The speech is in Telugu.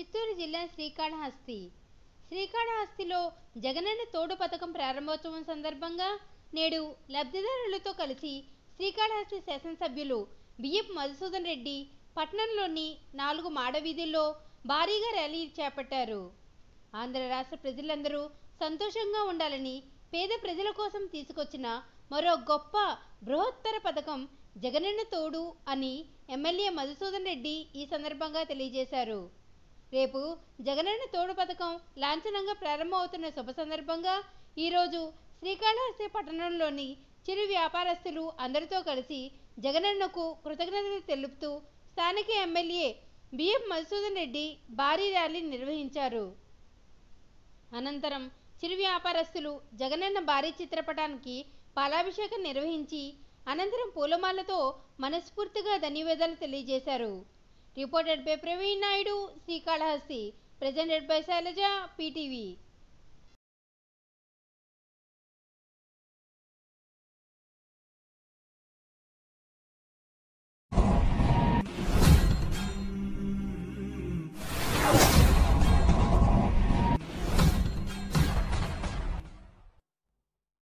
చిత్తూరు జిల్లా శ్రీకాళహస్తి శ్రీకాళహస్తిలో జగనన్న తోడు పథకం ప్రారంభోత్సవం సందర్భంగా నేడు లబ్ధిదారులతో కలిసి శ్రీకాళహస్తి శాసనసభ్యులు బిఎఫ్ మధుసూదన్ రెడ్డి పట్టణంలోని నాలుగు మాడవీధుల్లో భారీగా ర్యాలీ చేపట్టారు ఆంధ్ర రాష్ట్ర ప్రజలందరూ సంతోషంగా ఉండాలని పేద ప్రజల కోసం తీసుకొచ్చిన మరో గొప్ప బృహత్తర పథకం జగనన్న తోడు అని ఎమ్మెల్యే మధుసూదన్ రెడ్డి ఈ సందర్భంగా తెలియజేశారు రేపు జగనన్న తోడు పథకం లాంఛనంగా ప్రారంభమవుతున్న శుభ సందర్భంగా ఈరోజు శ్రీకాళహస్తి పట్టణంలోని చిరు వ్యాపారస్తులు అందరితో కలిసి జగనన్నకు కృతజ్ఞతలు తెలుపుతూ స్థానిక ఎమ్మెల్యే బిఎం మధుసూదన్ రెడ్డి భారీ ర్యాలీ నిర్వహించారు అనంతరం చిరు వ్యాపారస్తులు జగనన్న భారీ చిత్రపటానికి పాలాభిషేకం నిర్వహించి అనంతరం పూలమాలతో మనస్ఫూర్తిగా ధన్యవాదాలు తెలియజేశారు reported by Praveen Naidu Srikalahasti presented by Shailaja PTV